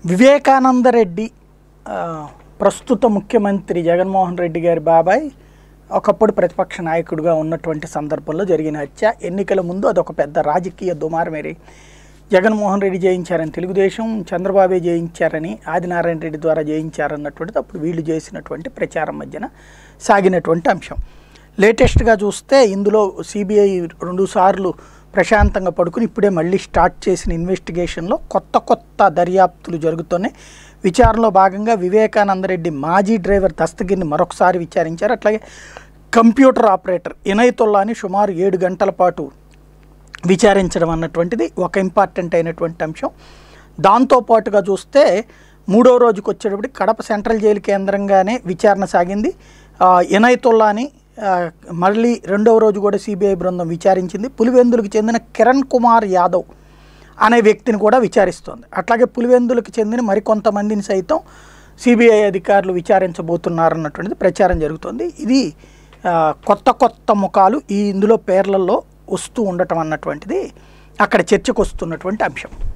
వివేకానంద రెడ్డి ఆ, ప్రస్తుత ముఖ్యమంత్రి జగన్మోహన్ రెడ్డి గారి బాబాయ్ ఒకప్పుడు ప్రతిపక్ష నాయకుడిగా ఉన్నటువంటి సందర్భంలో జరిగిన హత్య ఎన్నికల ముందు అదొక పెద్ద రాజకీయ దుమారమేరి జగన్మోహన్ రెడ్డి జయించారని తెలుగుదేశం చంద్రబాబే జయించారని ఆదినారాయణ రెడ్డి ద్వారా జయించారన్నటువంటిది అప్పుడు వీళ్ళు చేసినటువంటి ప్రచారం మధ్యన సాగినటువంటి అంశం లేటెస్ట్గా చూస్తే ఇందులో సిబిఐ రెండుసార్లు ప్రశాంతంగా పడుకుని ఇప్పుడే మళ్ళీ స్టార్ట్ చేసిన ఇన్వెస్టిగేషన్లో కొత్త కొత్త దర్యాప్తులు జరుగుతున్నాయి విచారణలో భాగంగా వివేకానందరెడ్డి మాజీ డ్రైవర్ దస్తగిరిని మరొకసారి విచారించారు అట్లాగే కంప్యూటర్ ఆపరేటర్ ఇనైతుల్లాని సుమారు ఏడు గంటల పాటు విచారించడం అన్నటువంటిది ఒక ఇంపార్టెంట్ అయినటువంటి అంశం దాంతోపాటుగా చూస్తే మూడో రోజుకి వచ్చేటప్పటికి కడప సెంట్రల్ జైలు కేంద్రంగానే విచారణ సాగింది ఆ, ఇనైతుల్లాని ఆ, మళ్ళీ రెండవ రోజు కూడా సిబిఐ బృందం విచారించింది పులివెందులకు చెందిన కిరణ్ కుమార్ యాదవ్ అనే వ్యక్తిని కూడా విచారిస్తోంది అట్లాగే పులివెందులకు చెందిన మరికొంతమందిని సైతం సిబిఐ అధికారులు విచారించబోతున్నారన్నటువంటిది ప్రచారం జరుగుతోంది ఇది ఆ, కొత్త కొత్త ముఖాలు ఈ ఇందులో పేర్లలో వస్తూ ఉండటం అన్నటువంటిది అక్కడ చర్చకు వస్తున్నటువంటి అంశం